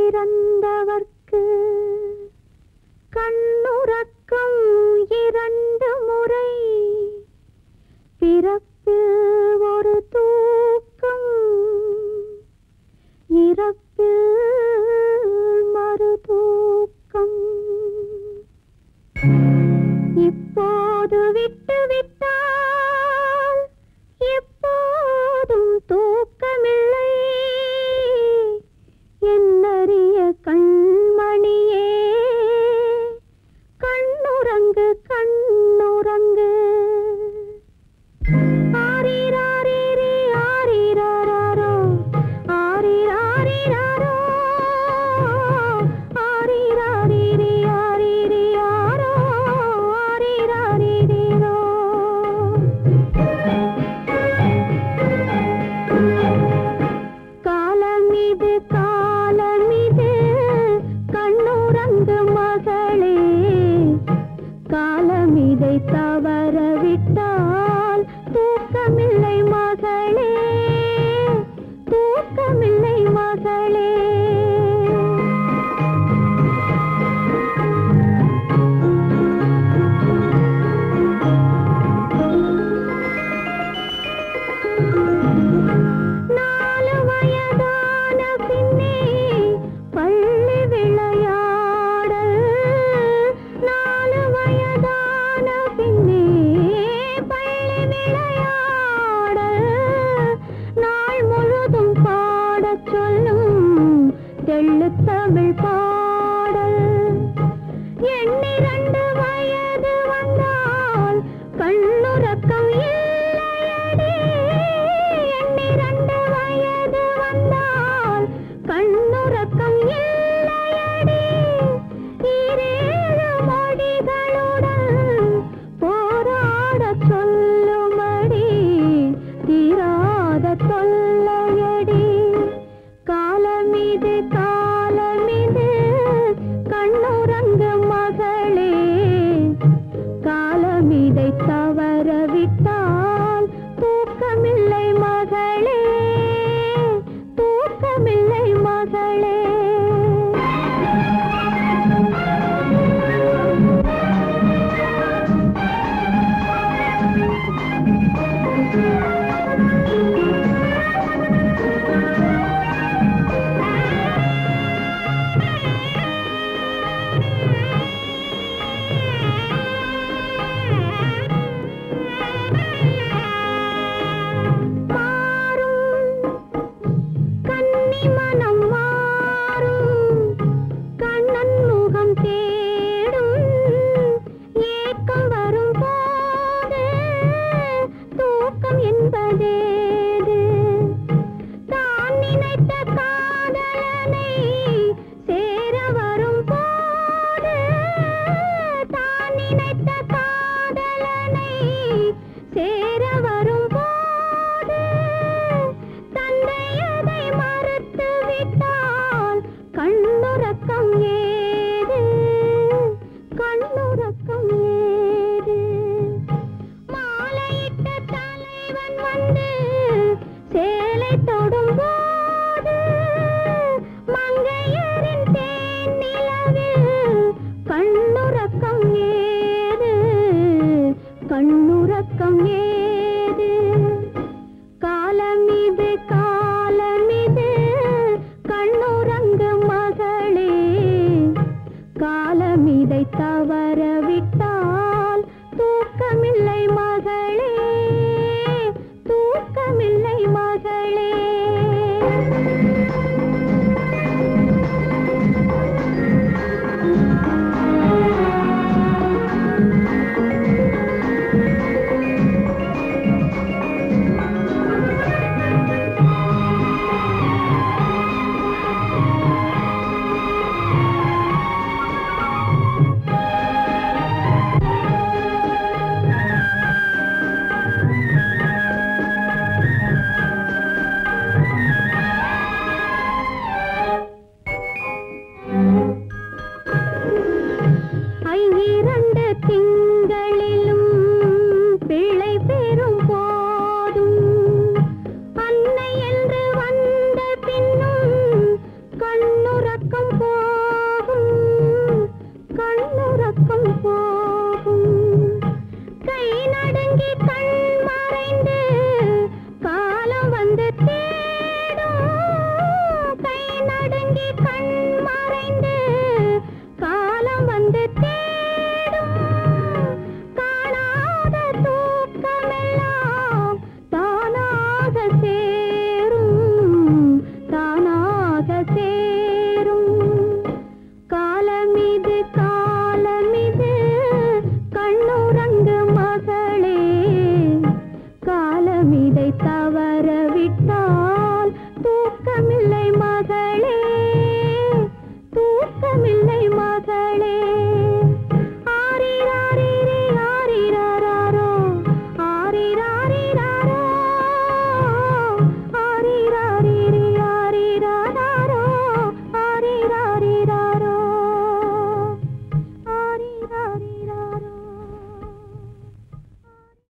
பிறந்தவர்க்கு கண்ணுறக்கம் இரண்டு முறை பிறப்பில் ஒரு தூக்கம் இறப்பில் மறு தூக்கம் இப்போது விட்டு விட்டால் எப்போதும் தூக்கமில்லை என்னறிய கண்மணியே கண்ணுறங்கு கண்ணுறங்கு ஆரிராரிரி ஆரிராரோ ஆரிராரிராரோ ஆரிராரிரி ஆரிரியாரோ ஆரிராரிரிரோ காலமிது காலமிது கண்ணுறங்கு மகளே காலமிதை தவற விட்டால் தூக்கமில்லை மகளே தூக்கமில்லை மகளே நாலு வயதான பின்னே பள்ளி விளையாடல் நாலு வயதான பின்னே பள்ளி விளையாடல் நாள் முழுதும் பாடச் சொல்லும் தெள்ளு தமிழ் பாடல் எண்ணிரண்டு வயது வந்தால் கண்ணுறக்கம் இல்லையடி எண்ணிரண்டு வயது வந்தால் கண்ணுறக்கம் இல்லையடி ஈரேழு மொழிகளுடன் போராடச் சொல்லுமடி தீராத தொல்லையடி காலமிது காலமிது கண்ணுறங்கு மகளே காலமிதை தவற விட்டால் தூக்கமில்லை மகளே தூக்கமில்லை மகளே மாறும் கன்னி மனம் மாறும் கண்ணன் முகம் தேடும் ஏக்கம் வரும் போது தூக்கம் என்பதேது தான் நினைத்த காதலனை சேர வரும் போது தான் நினைத்த காதலனை சேர வரும் போது தந்தை அதை மறுத்து விட்டால் கண்ணுறக்கம் ஏது கண்ணுறக்கம் ஏது மாலையிட்ட தலைவன் வந்து சேலை தொடும்போது மங்கையரின் தேன் நிலவில் கண்ணுறக்கம் ஏது கண்ணுறக்கம் ஏது காலமிது காலமிது கண்ணுறங்கு மகளே காலமிதை தவற விட்டால் தூக்கமில்லை மகளே தூக்கமில்லை மகளே